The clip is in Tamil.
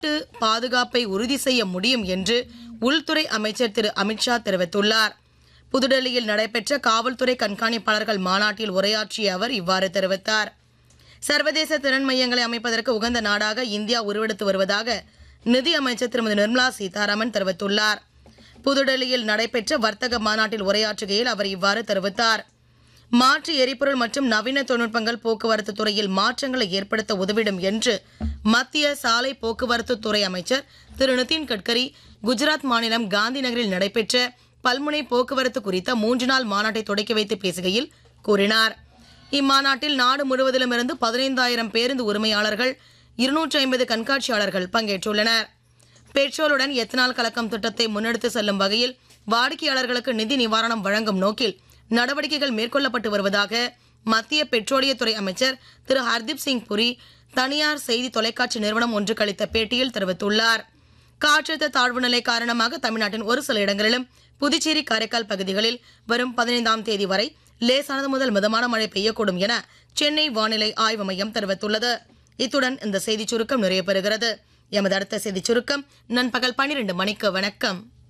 நாட்டு பாதுகாப்பை உறுதி செய்ய முடியும் என்று உள்துறை அமைச்சர் திரு அமித்ஷா தெரிவித்துள்ளார் புதுடெல்லியில் நடைபெற்ற காவல்துறை கண்காணிப்பாளர்கள் மாநாட்டில் உரையாற்றிய அவர் இவ்வாறு தெரிவித்தார் சர்வதேச திறன் மையங்களை அமைப்பதற்கு உகந்த நாடாக இந்தியா உருவெடுத்து வருவதாக நிதி அமைச்சர் திருமதி நிர்மலா சீதாராமன் தெரிவித்துள்ளார் புதுடெல்லியில் நடைபெற்ற வர்த்தக மாநாட்டில் உரையாற்றுகையில் அவர் இவ்வாறு தெரிவித்தார் மாற்று எரிபொருள் மற்றும் நவீன தொழில்நுட்பங்கள் போக்குவரத்து துறையில் மாற்றங்களை ஏற்படுத்த உதவிடும் என்று மத்திய சாலை போக்குவரத்து துறை அமைச்சர் திரு நிதின் கட்கரி குஜராத் மாநிலம் காந்தி நகரில் நடைபெற்ற பல்முனை போக்குவரத்து குறித்த மூன்று நாள் மாநாட்டை தொடக்கி வைத்து பேசுகையில் கூறினார் இம்மாநாட்டில் நாடு முழுவதிலுமிருந்து பதினைந்தாயிரம் பேருந்து உரிமையாளர்கள் இருநூற்றி ஐம்பது கண்காட்சியாளர்கள் பங்கேற்றுள்ளனர் பெட்ரோலுடன் எத்தனால் கலக்கம் திட்டத்தை முன்னெடுத்து செல்லும் வகையில் வாடிக்கையாளர்களுக்கு நிதி நிவாரணம் வழங்கும் நோக்கில் நடவடிக்கைகள் மேற்கொள்ளப்பட்டு வருவதாக மத்திய பெட்ரோலியத்துறை அமைச்சர் திரு ஹர்தீப் சிங் புரி தனியார் செய்தி தொலைக்காட்சி நிறுவனம் ஒன்றுக்கு அளித்த பேட்டியில் தெரிவித்துள்ளார் காற்றழுத்த தாழ்வு நிலை காரணமாக தமிழ்நாட்டின் ஒரு சில இடங்களிலும் புதுச்சேரி காரைக்கால் பகுதிகளில் வரும் பதினைந்தாம் தேதி வரை லேசானது முதல் மிதமான மழை பெய்யக்கூடும் என சென்னை வானிலை ஆய்வு மையம் தெரிவித்துள்ளது இத்துடன் இந்த செய்திச் சுருக்கம் நிறைவு பெறுகிறது எமது அடுத்த செய்திச் சுருக்கம் நண்பகல் பனிரெண்டு மணிக்கு வணக்கம்